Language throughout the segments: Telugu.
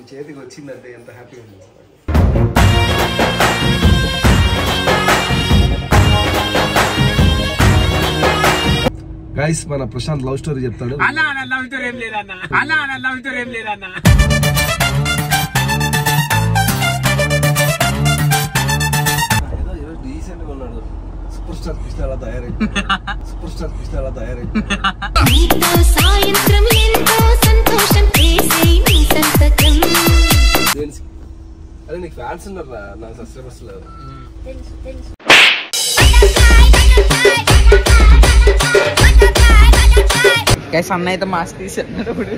మీ చేతికి వచ్చిందంటే ఎంత హ్యాపీగా ఉంది గైస్ మన ప్రశాంత్ లవ్ స్టోరీ చెప్తాడు అన్న అన్న లవ్ స్టోరీ ఏం లేదన్న అన్న అన్న లవ్ స్టోరీ ఏం లేదన్న ఏదో ఈరోజు డీసెంట్ గా ఉన్నాడు సూపర్ స్టార్ కృష్ణ అలా తయారైపోయాడు సూపర్ స్టార్ కృష్ణ అలా తయారైపోయాడు నీతో సాయంత్రం ఎంతో సంతోషం చేసే నీ సంతకం దేనికి? అరే నీకు ఫ్యాన్స్ ఉన్నారా నా సబ్స్క్రైబర్స్ లేవు తెలుసు తెలుసు గైస్ అన్న అయితే మాస్క్ తీసేస్తున్నాడు ఇప్పుడు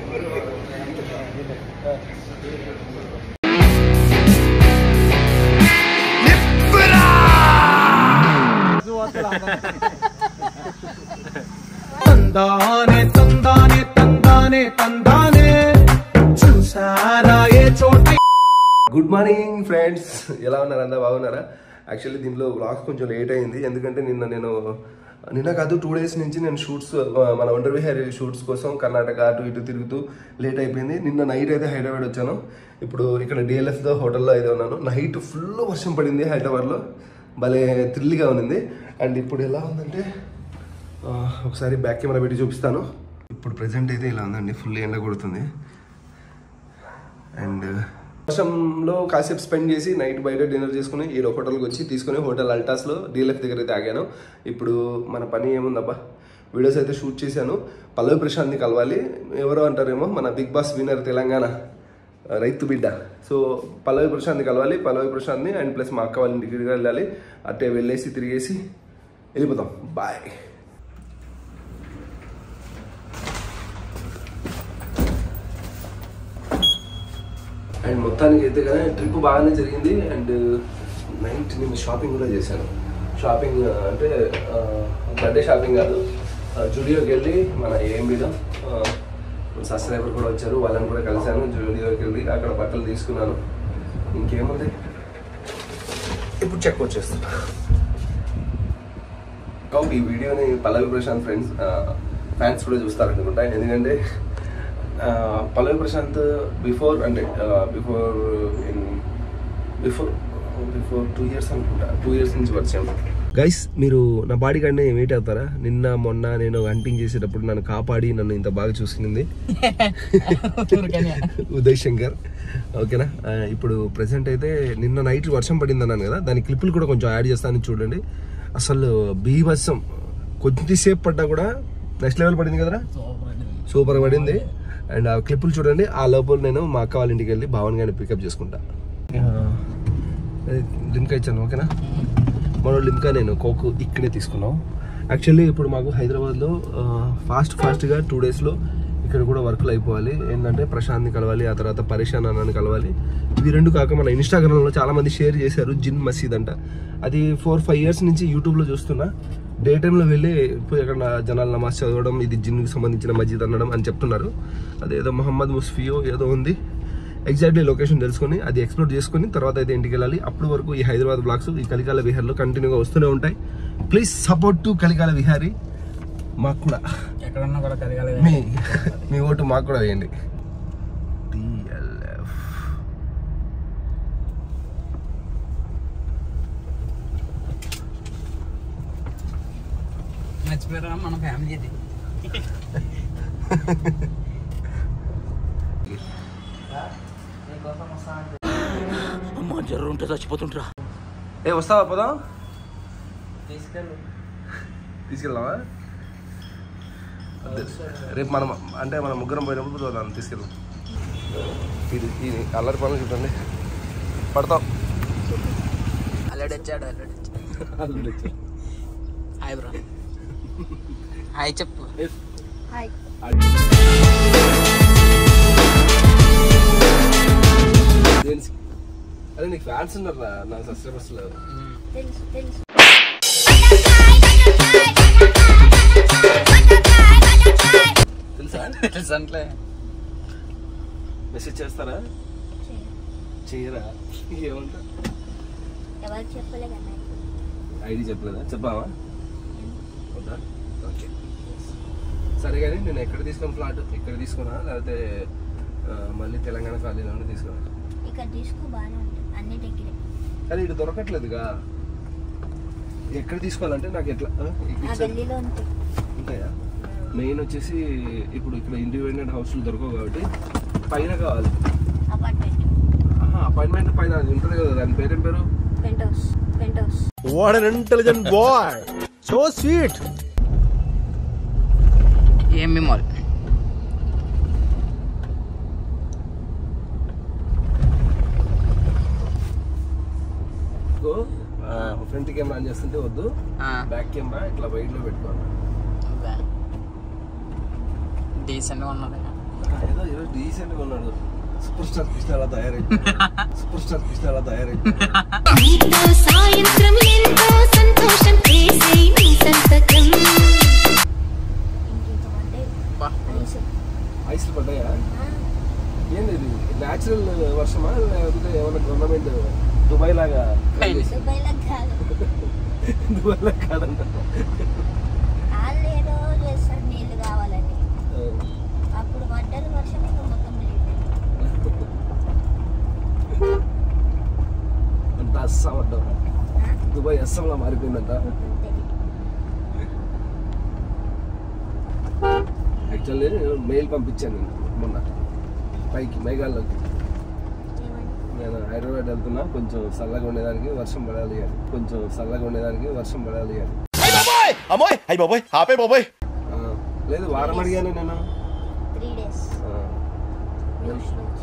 తందానే తందానే తందానే తందానే చూసారా ఏ చోట గుడ్ మార్నింగ్ ఫ్రెండ్స్ ఎలా ఉన్నారు అందరూ బాగున్నారా యాక్చువల్లీ దీంట్లో వ్లాగ్స్ కొంచెం లేట్ అయింది ఎందుకంటే నిన్న నేను నిన్న కాదు టూ డేస్ నుంచి నేను షూట్స్ మన వండర్ విహారీ షూట్స్ కోసం కర్ణాటక అటు ఇటు తిరుగుతూ లేట్ అయిపోయింది నిన్న నైట్ అయితే హైదరాబాద్ వచ్చాను ఇప్పుడు ఇక్కడ డిఎల్ఎఫ్తో హోటల్లో అయితే ఉన్నాను నైట్ ఫుల్ వర్షం పడింది హైదరాబాద్లో భలే థ్రిల్గా ఉంది అండ్ ఇప్పుడు ఎలా ఉందంటే ఆ, ఒకసారి బ్యాక్ కెమెరా పెట్టి చూపిస్తాను ఇప్పుడు ప్రజెంట్ అయితే ఇలా ఉందండి ఫుల్ ఎండ కొడుతుంది అండ్ వర్షంలో కాసేపు స్పెండ్ చేసి నైట్ బయట డిన్నర్ చేసుకుని ఈ హోటల్కి వచ్చి తీసుకుని హోటల్ అల్టాస్లో డీఎల్ఎఫ్ దగ్గర అయితే ఆగాను ఇప్పుడు మన పని ఏముందబ్బా వీడియోస్ అయితే షూట్ చేశాను పల్లవి ప్రశాంత్ని కలవాలి ఎవరో అంటారేమో మన బిగ్ బాస్ విన్నర్ తెలంగాణ రైతు బిడ్డ సో పల్లవి ప్రశాంత్ని కలవాలి పల్లవి ప్రశాంత్ని అండ్ ప్లస్ మా అక్క వాళ్ళ ఇంటికి వెళ్ళాలి అట్టే వెళ్ళేసి తిరిగేసి వెళ్ళిపోతాం బాయ్ అండ్ మొత్తానికి అయితే కానీ ట్రిప్ బాగానే జరిగింది అండ్ నైట్ నేను షాపింగ్ కూడా చేశాను షాపింగ్ అంటే బర్త్డే షాపింగ్ కాదు జుడియోకి వెళ్ళి మన ఏఎంబిలో సబ్స్క్రైబర్ కూడా వచ్చారు వాళ్ళని కూడా కలిశాను జుడియోకి వెళ్ళి అక్కడ బట్టలు తీసుకున్నాను ఇంకేముంది ఇప్పుడు చెక్ వచ్చేస్తున్నా కాబట్టి ఈ వీడియోని పల్లవి ప్రశాంత్ ఫ్రెండ్స్ ఫ్యాన్స్ కూడా చూస్తారనుకుంటా ఎందుకంటే ఆ, పల్లవి ప్రశాంత్ బిఫోర్ అంటే before in before before two years అనుకుంటా టూ ఇయర్స్ నుంచి పరిచయం గైస్ మీరు నా బాడీ గార్డ్ని వెయిట్ అవుతారా నిన్న మొన్న నేను హంటింగ్ చేసేటప్పుడు నన్ను కాపాడి నన్ను ఇంత బాగా చూసుకునింది ఉదయ్ శంకర్ ఓకేనా ఆ, ఇప్పుడు ప్రెసెంట్ అయితే నిన్న నైట్ వర్షం పడింది అన్నాను కదా దాని క్లిప్పులు కూడా కొంచెం యాడ్ చేస్తాను చూడండి అసలు బీభత్సం కొద్దిసేపు పడ్డా కూడా నెక్స్ట్ లెవెల్ పడింది కదరా సూపర్ పడింది అండ్ ఆ క్లిప్పులు చూడండి ఆ లోపల నేను మా అక్క వాళ్ళ ఇంటికి వెళ్ళి భావన్ గారిని పికప్ చేసుకుంటా లిమ్కా ఇచ్చాను ఓకేనా మరో లిమ్కా నేను కోక్ ఇక్కడే తీసుకున్నాం యాక్చువల్లీ ఇప్పుడు మాకు హైదరాబాద్లో ఫాస్ట్ ఫాస్ట్గా టూ డేస్లో ఇక్కడ కూడా వర్క్లు అయిపోవాలి ఏంటంటే ప్రశాంత్ని కలవాలి ఆ తర్వాత పరేషాన్ అన్నని కలవాలి ఇవి రెండు కాక మన ఇన్స్టాగ్రామ్లో చాలా మంది షేర్ చేశారు జిన్ మసీద్ అంట అది ఫోర్ ఫైవ్ ఇయర్స్ నుంచి యూట్యూబ్లో చూస్తున్నా డే టైంలో వెళ్ళి పోయి అక్కడ జనాలు నమాజ్ చదవడం ఇది జిన్కి సంబంధించిన మస్జిద్ అనడం అని చెప్తున్నారు అదేదో మొహమ్మద్ ముస్ఫియో ఏదో ఉంది ఎగ్జాక్ట్లీ లొకేషన్ తెలుసుకొని అది ఎక్స్ప్లోర్ చేసుకొని తర్వాత అయితే ఇంటికి వెళ్ళాలి అప్పటి వరకు ఈ హైదరాబాద్ బ్లాగ్స్ ఈ కలికాల విహార్లో కంటిన్యూగా వస్తూనే ఉంటాయి please support to Kalikala Vihari మాకు కూడా ఎక్కడన్నా కూడా కలగాలి మీ మీ ఓటు మాకు కూడా వేయండి TLF. మర్చిపోయారా మన ఫ్యామిలీ అది ఏ వస్తావా పోదాం తీసుకెళ్దామా అదే. రేపు మనం అంటే మనం ముగ్గురం పోయినప్పుడు పోదాం తీసుకెళ్దాం ఇది ఈ అల్లరి పనులు చూడండి పడతాం అల్లుడు వచ్చాడు అల్లుడు వచ్చాడు హాయ్ బ్రో హాయ్ చెప్పు హాయ్ దేనికి? అరే నీకు ఫ్యాన్స్ ఉన్నారా నా సబ్స్క్రైబర్స్ లేవు తెలుసు తెలుసు తెలుసా తెలుసు అంటే మెసేజ్ చేస్తారా చేయరా ఏమంటా ఎవరు చెప్పలే కదా ఐడి చెప్పలేదా చెప్పావా వద్దా ఓకే సరే కానీ నేను ఎక్కడ తీసుకున్న ఫ్లాట్ ఇక్కడ తీసుకున్నా లేకపోతే ఆ, మళ్ళీ తెలంగాణ కాలేజీలో తీసుకురా ఇక్కడ తీసుకో బాగానే ఉంటుంది అన్ని దగ్గరే కానీ ఇటు దొరకట్లేదుగా ఎక్కడ తీసుకోవాలంటే నాకు ఎట్లా ఆ, ఇటు ఆ సైడ్ గల్లీలో ఉంటాయి ఉంటాయా మెయిన్ వచ్చేసి ఇప్పుడు ఇక్కడ ఇండిపెండెంట్ హౌస్లు దొరకవు కాబట్టి పైన కావాలి అపార్ట్మెంట్ అపాయింట్మెంట్ పైన అది ఉంటుంది కదా దాని పేరేం పేరు penthouse penthouse what an intelligent boy so sweet ఏమి మాల్ ఫ్రంట్ కెమెరా ఆన్ చేస్తుంటే వద్దు బ్యాక్ కెమెరా ఇట్లా వైడ్ లో పెట్టుకోవాలి డీసెంట్ గా ఉన్నది ఏదో ఈరోజు డీసెంట్ గా ఉన్నాడు సూపర్ స్టార్ కృష్ణ అలా తయారైంది సూపర్ స్టార్ కృష్ణ అలా తయారైంది నీతో సాయంత్రం ఎంతో సంతోషం చేసే నీ సంతకం ఇంకింతమంటే బా. ఐస్ ఐస్లు పడ్డాయా ఏంది ఇది న్యాచురల్ వర్షమా లేకపోతే ఏమైనా గవర్నమెంట్ దుబాయ్ లాగా దుబాయ్లో కాదు దుబాయ్ లాగా కాదంట వాళ్ళు ఏదో చేస్తారు నీళ్ళు కావాలని అప్పుడు పడ్డది వర్షం ఇంకా మొత్తం మునిగిపోయింది. అంత అస్సాం అంటాం దుబాయ్ అస్సాంలా మారిపోయిందంట అంతే యాక్చువల్లీ మెయిల్ పంపించాను నేను మొన్న పైకి మేఘాల్లోకి ఏమని నేను హైదరాబాద్ వెళ్తున్నా కొంచెం చల్లగా ఉండేదానికి వర్షం పడాలి అని కొంచెం చల్లగా ఉండేదానికి వర్షం పడాలి అని అమ్మోయ్ అయ్యి బాబోయ్ ఆపే బాబోయ్ ఆ, లేదు వారం అడిగాను నేను త్రీ డేస్ ఆ, న్యూస్ నుంచి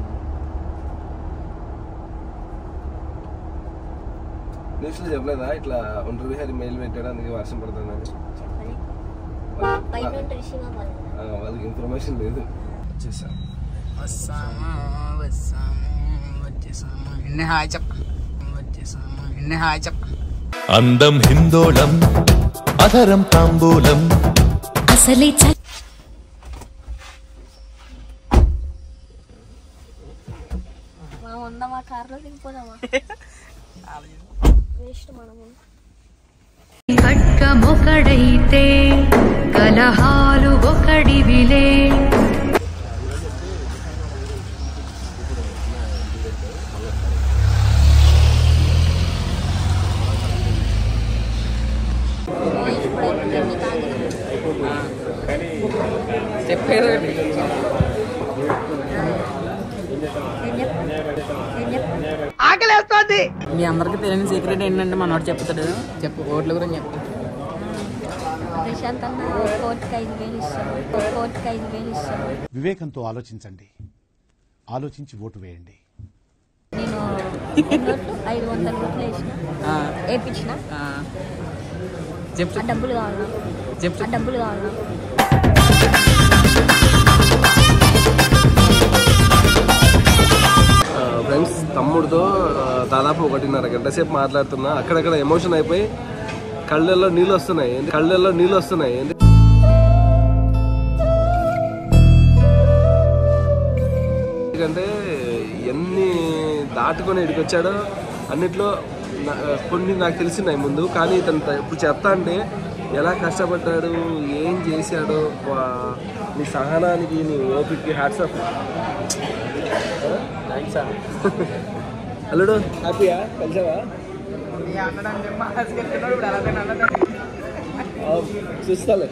న్యూస్లో చెప్పలేదా ఇట్లా ఒంటరి విహారీ మెయిల్ పెట్టాడు అందుకే వర్షం పడుతుందని చెప్పలే వాళ్ళ- పైన రిసీవ్ అవ్వాలి ఆ, వాళ్ళకి ఇన్ఫర్మేషన్ లేదు వచ్చేసాం వస్తాము వస్తాము వచ్చేసాము ఇన్ని హాయ్ చెప్ప వచ్చేసాము ఇన్ని హాయ్ చెప్ప అందం హిందోళం అధరం తాంబూలం అసలే చ మనం ఉందామా కార్లో దిగిపోదామా వేస్ట్ మనము ఖడ్గమొకడైతే కలహాలు ఒకడివిలే చెప్పేది ఒకటి. ఏం చెప్పు ఏం చెప్పు మీ అందరికి తెలియని సీక్రెట్ ఏంటంటే మనోడు చెప్తాడు చెప్పు ఓట్ల గురించి చెప్పు ప్రశాంత్ అన్న కోర్టుకి ఐదు వేలు ఇస్తాడు కోర్టుకి ఐదు వేలు ఇస్తాడు వివేకంతో ఆలోచించండి ఆలోచించి ఓటు వేయండి నేను నోట్లు ఐదు వందల నోట్లు వేసిన ఆ, వేయించిన ఆ. చెప్పు ఆ డబ్బులు కావాలి నాకు. చెప్పు ఆ డబ్బులు కావాలి నాకు. ఫ్రెండ్స్ తమ్ముడితో ఆ, దాదాపు ఒకటిన్నర గంట సేపు మాట్లాడుతున్నా అక్కడక్కడ ఎమోషన్ అయిపోయి కళ్ళల్లో నీళ్ళు వస్తున్నాయి ఏంది- కళ్ళల్లో నీళ్ళు వస్తున్నాయి ఏంది- ఎందుకంటే ఎన్ని దాటుకొని ఇక్కడికి వచ్చాడో అన్నిట్లో నా- కొన్ని నాకు తెలిసినాయి ముందు కానీ ఇతను త- ఇప్పుడు చెప్తా అంటే ఎలా కష్టపడ్డాడు ఏం చేశాడో వా- నీ సహనానికి నీ ఓపికకి హ్యాట్స్ ఆఫ్ అల్లుడు హ్యాపీయా కలిసావా ఆ, చూస్తాలే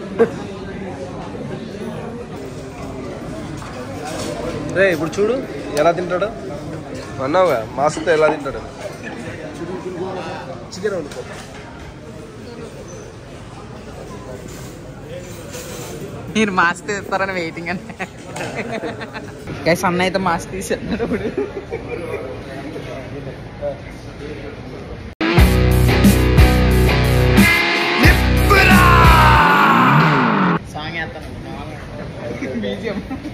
రే ఇప్పుడు చూడు ఎలా తింటాడు అన్నావుగా మాస్క్తో ఎలా తింటాడు చికెన్ వండుకో మీరు మాస్క్ తీస్తారని వెయిటింగ్ అంటే గైస్ అన్న అయితే మాస్క్ తీసేస్తున్నాడు ఇప్పుడు సాంగ్ వేస్తాను బీజియం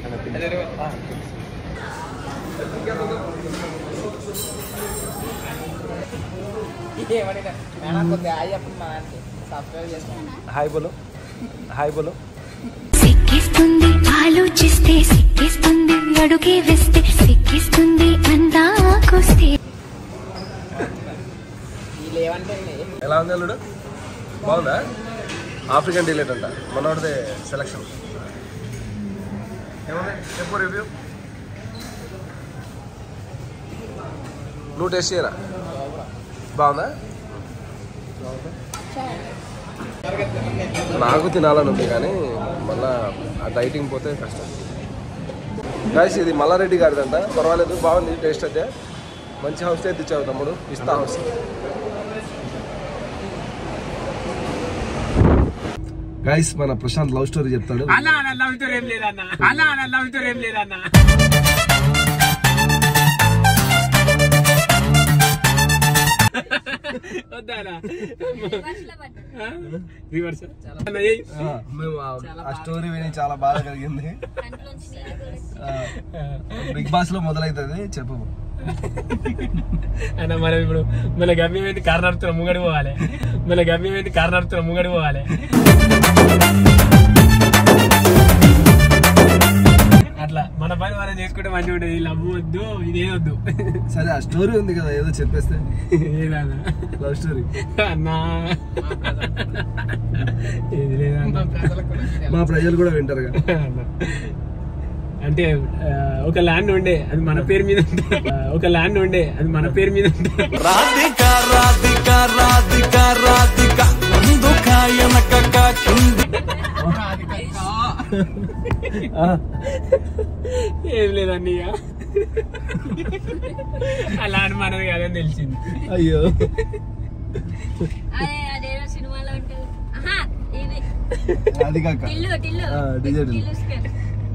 ఏమడినా మేడం కొద్దిగా హాయ్ చెప్పండి మా దానికి సబ్స్క్రైబ్ చేసుకోండి హాయ్ బోలో హాయ్ బోలో సిక్కిస్తుంది ఆలోచిస్తే సిక్కిస్తుంది అడుగే వేస్తే సిక్కిస్తుంది అందాకొస్తే వీళ్ళు ఏమంటే ఎలా ఉంది అల్లుడు బాగుందా ఆఫ్రికన్ డిలేట్ అంట మనోడిదే సెలక్షన్ ఏముంది చెప్పు రివ్యూ నువ్వు టేస్ట్ చేయరా బాగుందా నాకు తినాలని ఉంది కానీ మళ్ళా ఆ డైటింగ్ పోతే కష్టం గాయస్ ఇది మల్లారెడ్డి గారిదంట పర్వాలేదు బాగుంది టేస్ట్ అయితే మంచి హౌస్ అయితే ఇచ్చావు తమ్ముడు ఇస్తా హౌస్ గైస్ మన ప్రశాంత్ లవ్ స్టోరీ చెప్తాడు అలా అలా లవ్తో ఏం లేదన్న అలా అలా లవ్తో ఏం లేదన్న వద్దానా రివర్స్ అన్న ఏయ్. ఆ, మేము ఆ- ఆ స్టోరీ విని చాలా బాధ కలిగింది కంట్లోంచి నీళ్ళు కూడా ఆ, బిగ్ బాస్ లో మొదలవుతుంది చెప్పు అన్న మనం ఇప్పుడు మన గమ్యం ఏంటి కారణార్థుల ముంగడి పోవాలి మన గమ్యం ఏంటి కారణార్థుల ముంగడి పోవాలి అట్లా మన పని మనం చేసుకుంటే మంచిగా ఉంటుంది లవ్ వద్దు ఇదే వద్దు సరే ఆ స్టోరీ ఉంది కదా ఏదో చెప్పేస్తే ఏదన్నా లవ్ స్టోరీ అన్నా ఏది లేదన్నా మా ప్రజలు కూడా వింటారు కదా అంటే ఆ, ఒక ల్యాండ్ ఉండే అది మన పేరు మీద ఉంటే ఆ, ఒక ల్యాండ్ ఉండే అది మన పేరు మీద ఉంటే రాధిక రాధిక రాధిక రాధిక ముందుక వెనక కింది ఆ, ఏం లేదండి ఇక ఆ ల్యాండ్ మనది కాదని తెలిసింది అయ్యో అదే అదేదో సినిమాలో ఉంటుంది ఆహా ఇది అది కాక టిల్లు టిల్లు ఆ, డిజైన్. టిల్లు స్కేల్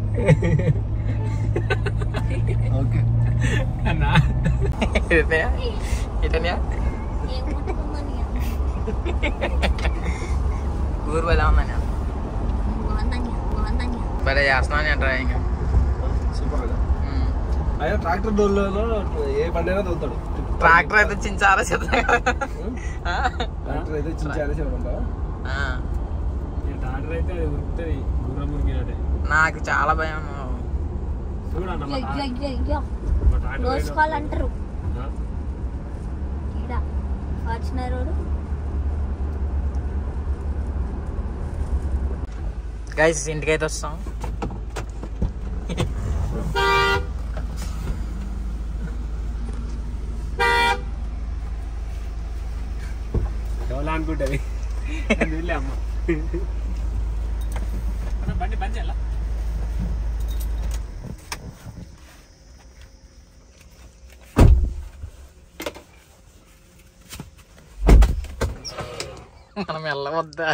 ఓకే అన్నా ఇటన్యా ఏం ముట్టుకోమని ఊరు వెళ్ళా ఉందన్యా బాగుందని బాగుందని భలే చేస్తున్నాను డ్రాయింగ్ సూపర్ కదా ఆయన ట్రాక్టర్ డోర్లలో ఏ బండి అయినా తోలుతాడు ట్రాక్టర్ అయితే చించారా చెప్తా ట్రాక్టర్ అయితే చించారే చెప్పడం డాక్టర్ అయితే అది ఉరుకుతుంది గుర్రం ఉరికినట్టే నాకు చాలా భయం చూడన్న మా అయ్యో డా- అయ్యో అయ్యో మా డాక్టర్ క్లోజ్ అయితే- కాల్ అంటారు ఆ? ఈడ ఫార్చునర్ రోడ్ గైస్ ఇంటికైతే వస్తాం ఎవరు అనుకుంటుంది అది వెళ్ళే అమ్మ అన్న, బండి బండి చేయాలా మనం వెళ్ళవద్దా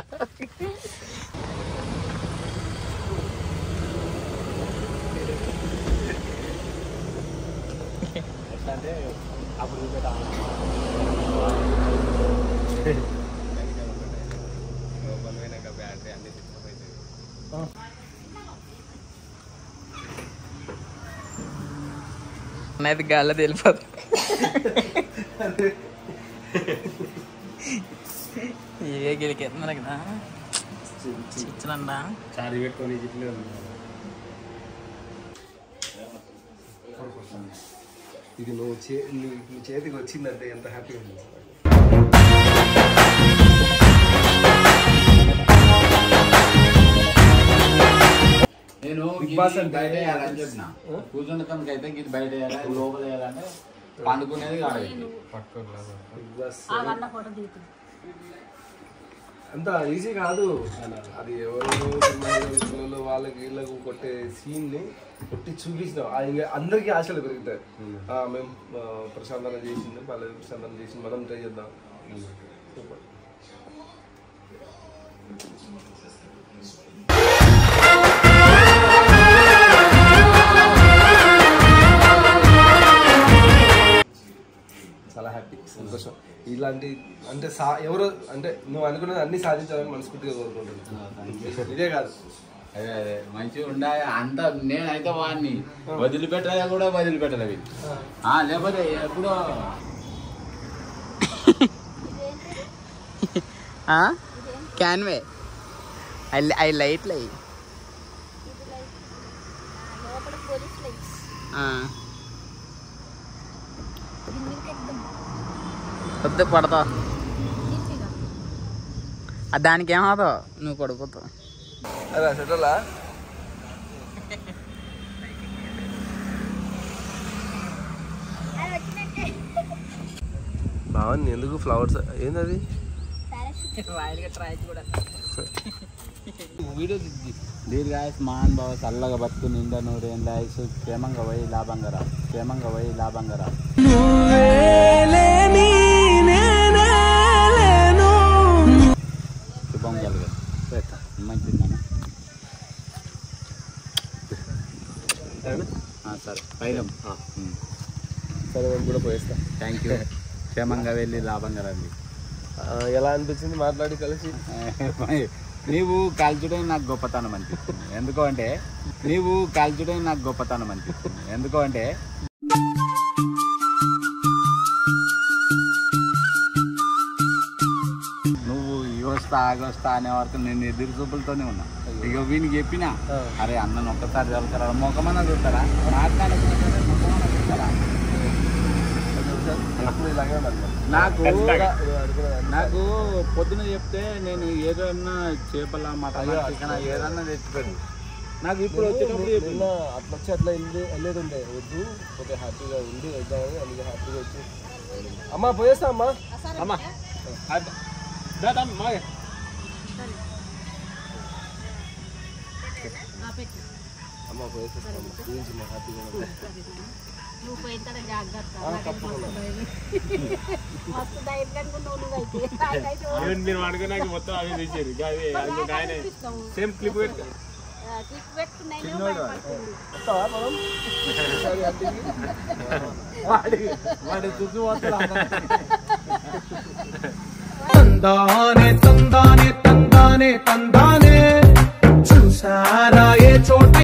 అంటే అప్పుడు చూపెట్టా అనేది గాల్లో తెలిపోదు ఏ గెలికెత్తున్నారు కదా చిచ్చనండా చారి పెట్టుకొని ఇట్లే ఇది నువ్వు చే నీ- నీ చేతికి వచ్చిందంటే ఎంత హ్యాపీగా ఉంది నేను బిగ్ ఇది బాస్ అంటే- బయట వేయాలని చెప్పిన కూర్చున్న తనకి అయితే ఇది బయట వేయాలి లోపల వేయాలంటే పండుకునేది కాదు ఇది. బిగ్ బాస్ ఆ వల్ల ఫోటో దిగుతుంది అంత ఈజీ కాదు అది ఎవరు సినిమా హీరోలు వాళ్ళకి వీళ్ళకు కొట్టే సీన్ ని కొట్టి చూపించినాం ఆ ఇంకా అందరికీ ఆశలు పెరుగుతాయి ఆ, మేము ఆ, ప్రశాంతన చేసింది వాళ్ళు ప్రశాంతన చేసింది మనం ట్రై చేద్దాం సూపర్ చాలా హ్యాపీ సంతోషం ఇలాంటి అంటే సా ఎవరు అంటే నువ్వు అనుకున్నది అన్ని సాధించాలని మనస్ఫూర్తిగా కోరుకుంటున్నాను ఇదే కాదు అదే అదే మంచిగా ఉండాలి అంత నేనైతే వాడిని వదిలిపెట్టాలి కూడా వదిలిపెట్టలేదు ఆ లేకపోతే ఎప్పుడో క్యాన్వే ఐ లైట్ లై లోపల పోలీస్ లైట్స్ వద్దు పడతా ఈజీగా ఆ దానికి ఏమవుతావు నువ్వు పడిపోతావు అలా సెటలా అది వచ్చినట్టే అవన్నీ ఎందుకు ఫ్లవర్స్ ఏందది రాయలుగా ట్రై కూడా వీడియో దీర్ఘాయుస్ మహాన్ భావ చల్లగా బతుకు నిండా నూరేళ్ళ ఆయుసు క్షేమంగా పోయి లాభంగా రా క్షేమంగా పోయి లాభంగా రా శుభం కలుగు మంచిది సరే పైన సరే మేము కూడా పోయేస్తా థ్యాంక్ యూ క్షేమంగా వెళ్ళి లాభంగా రండి ఆ, ఎలా అనిపించింది మాట్లాడి కలిసి నీవు కాల్చడం నాకు గొప్పతనం అనిపిస్తుంది ఎందుకు అంటే నీవు కాల్చడం నాకు గొప్పతనం అనిపిస్తుంది ఎందుకు అంటే నువ్వు ఈ వస్తా ఆగి వస్తా అనే వరకు నేను ఎదురు చూపులతోనే ఉన్నా ఇక వీనికి చెప్పినా అరే అన్నను ఒక్కసారి చదువుతారా ముఖమన్నా చూస్తారా మాట్లాడుతున్నా ముఖమన్నా చూస్తారా ఎప్పుడు ఇలాగే ఉండాలి మరి. నాకు ఖచ్చితంగా. నాకు పొద్దున చెప్తే నేను ఏదన్నా చేపల మటన్ చికెన్ ఏదన్నా తెచ్చిపెడు నాకు ఇప్పుడు వచ్చేటప్పుడు చెప్పు. నిన్న అట్లా వచ్చి అట్లా వెళ్ళి వెళ్ళేది ఉండే వద్దు కొద్దిగా హ్యాపీగా ఉండి వెళ్దామని అందుకే హ్యాపీగా వచ్చి అమ్మా పోయేస్తా అమ్మా అమ్మా అద్- దాదా మాగే అమ్మ పోయేస్తా అమ్మ గురించి మా హ్యాపీగా ఉండాలి. నువ్వు పోయిన తర్వాత జాగ్రత్త ఆ, తప్పకుండా మస్తు ధైర్యంగా ఉన్నావు నువ్వైతే నాకైతే ఈవెన్ మీరు అనుకున్నాక మొత్తం అవి తీసేది అది అది ఆయన సేమ్ క్లిప్ పెట్టి క్లిక్ పెట్టుకున్నాయి భయపడుతుంది వస్తావా మనం ఈసారి హ్యాపీకి వాడి వాడి చుట్టూ పోతాడు తందానే తందానే తందానే తందానే చూసారా ఏ చోట